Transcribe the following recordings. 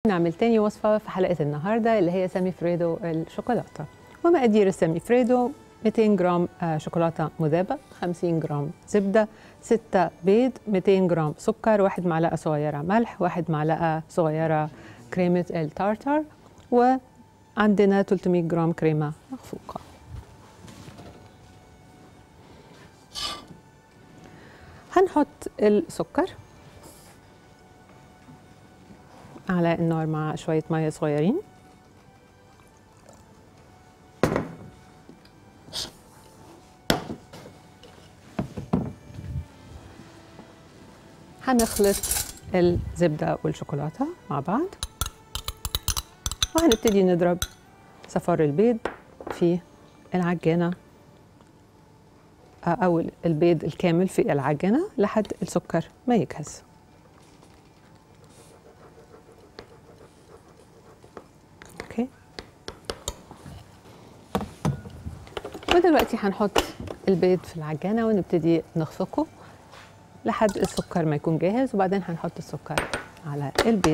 نعمل تاني وصفة في حلقة النهاردة اللي هي سامي فريدو الشوكولاتة ومقادير السامي فريدو 200 جرام آه، شوكولاتة مذابة 50 جرام زبدة 6 بيض 200 جرام سكر واحد معلقة صغيرة ملح واحد معلقة صغيرة كريمة التارتر وعندنا 300 جرام كريمة مخفوقة هنحط السكر على النار مع شوية مية صغيرين هنخلط الزبدة والشوكولاتة مع بعض وهنبتدي نضرب صفار البيض في العجانة أو البيض الكامل في العجانة لحد السكر ما يجهز اوكي ودلوقتي هنحط البيض في العجانة ونبتدي نخفقه لحد السكر ما يكون جاهز وبعدين هنحط السكر على البيض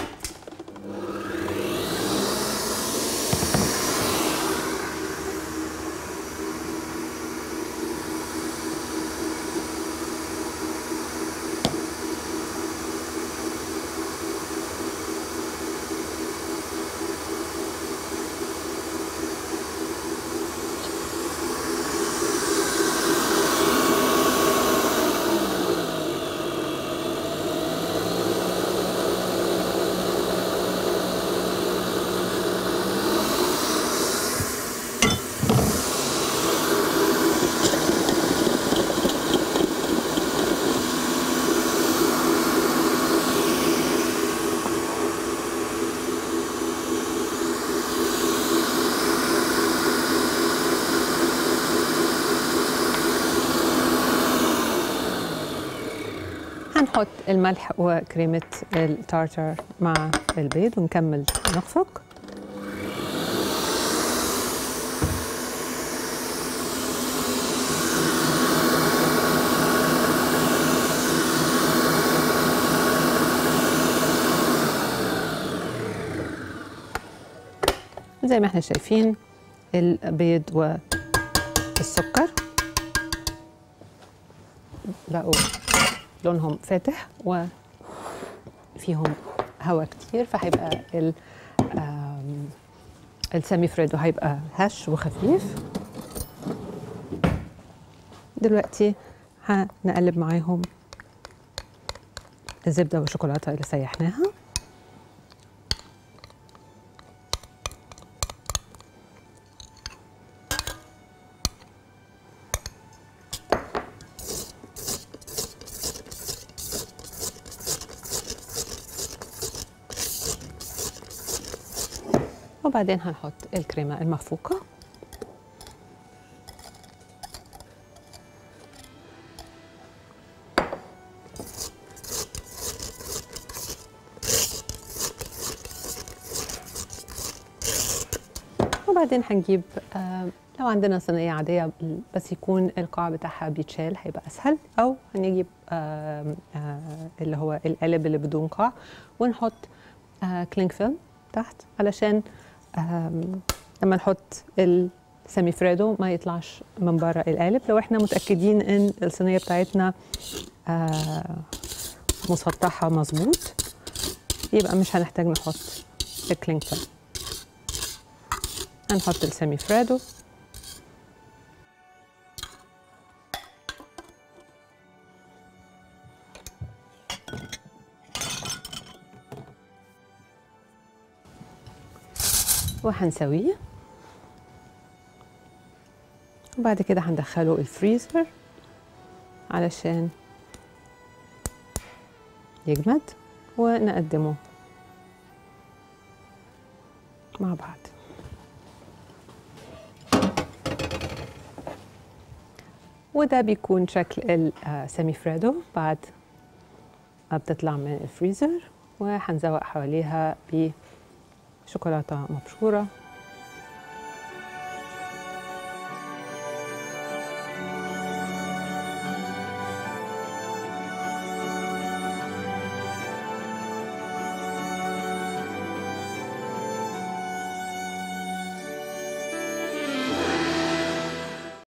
هنحط الملح وكريمة التارتر مع البيض ونكمل نخفق زي ما احنا شايفين البيض والسكر بقوا لونهم فاتح وفيهم هواء كتير فهيبقى ال آم، السامي فريدو هيبقى هش وخفيف دلوقتي هنقلب معاهم الزبدة والشوكولاتة اللي سيحناها وبعدين هنحط الكريمة المخفوقة وبعدين هنجيب آه، لو عندنا صينية عادية بس يكون القاع بتاعها بيتشال هيبقى أسهل أو هنجيب آم، آه، اللي هو القالب اللي بدون قاع ونحط آه، كلينج فيلم تحت علشان آم، لما نحط السامي فريدو ما يطلعش من بره القالب لو احنا متأكدين ان الصينية بتاعتنا آه، مسطحة مظبوط يبقى مش هنحتاج نحط الكلينج فيلم هنحط السامي فريدو وهنسويه وبعد كده هندخله الفريزر علشان يجمد ونقدمه مع بعض وده بيكون شكل السامي فريدو بعد ما بتطلع من الفريزر وهنزوق حواليها بشوكولاتة مبشورة